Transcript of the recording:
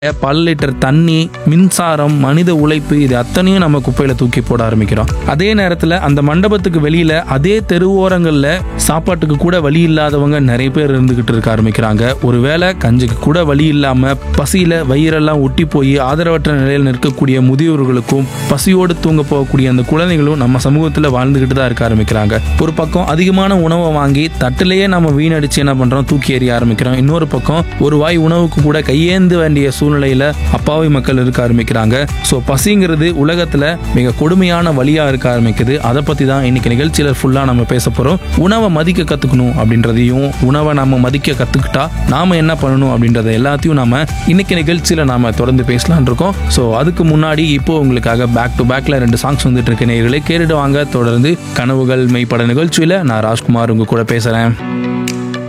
பல லிட்டர் தண்ணி மின்சாரம் மனித உழைப்பு இது அத்தனையும் நம்ம குப்பையில தூக்கி போட ஆரம்பிக்கிறோம் அதே நேரத்துல அந்த மண்டபத்துக்கு வெளியில அதே தெருவோரங்கள்ல சாப்பாட்டுக்கு கூட வழி இல்லாதவங்க நிறைய பேர் இருந்துகிட்டு இருக்க ஆரம்பிக்கிறாங்க ஒருவேளை கஞ்சிக்கு கூட வழி இல்லாம பசியில வயிறெல்லாம் ஒட்டி போய் ஆதரவற்ற நிலையில் நிற்கக்கூடிய முதியோர்களுக்கும் பசியோடு தூங்க போகக்கூடிய அந்த குழந்தைகளும் நம்ம சமூகத்துல வாழ்ந்துகிட்டு தான் இருக்க ஆரம்பிக்கிறாங்க ஒரு பக்கம் அதிகமான உணவை வாங்கி தட்டிலேயே நம்ம வீணடிச்சு என்ன பண்றோம் தூக்கி எறிய ஆரம்பிக்கிறோம் இன்னொரு பக்கம் ஒரு வாய் உணவுக்கு கூட கையேந்து வேண்டிய சூழ்நிலையில அப்பாவி மக்கள் இருக்க ஆரம்பிக்கிறாங்க ஸோ பசிங்கிறது உலகத்துல மிக கொடுமையான வழியா இருக்க ஆரம்பிக்குது அதை பத்தி தான் இன்னைக்கு நிகழ்ச்சியில ஃபுல்லா நம்ம பேச போறோம் உணவை மதிக்க கத்துக்கணும் அப்படின்றதையும் உணவை நம்ம மதிக்க கத்துக்கிட்டா நாம என்ன பண்ணணும் அப்படின்றத எல்லாத்தையும் நாம இன்னைக்கு நிகழ்ச்சியில நாம தொடர்ந்து பேசலாம்னு இருக்கோம் ஸோ அதுக்கு முன்னாடி இப்போ உங்களுக்காக பேக் டு பேக்ல ரெண்டு சாங்ஸ் வந்துட்டு இருக்க நேயர்களே கேட்டுட்டு வாங்க தொடர்ந்து கனவுகள் மெய்ப்பட நிகழ்ச்சியில நான் ராஜ்குமார் உங்க கூட பேசுறேன்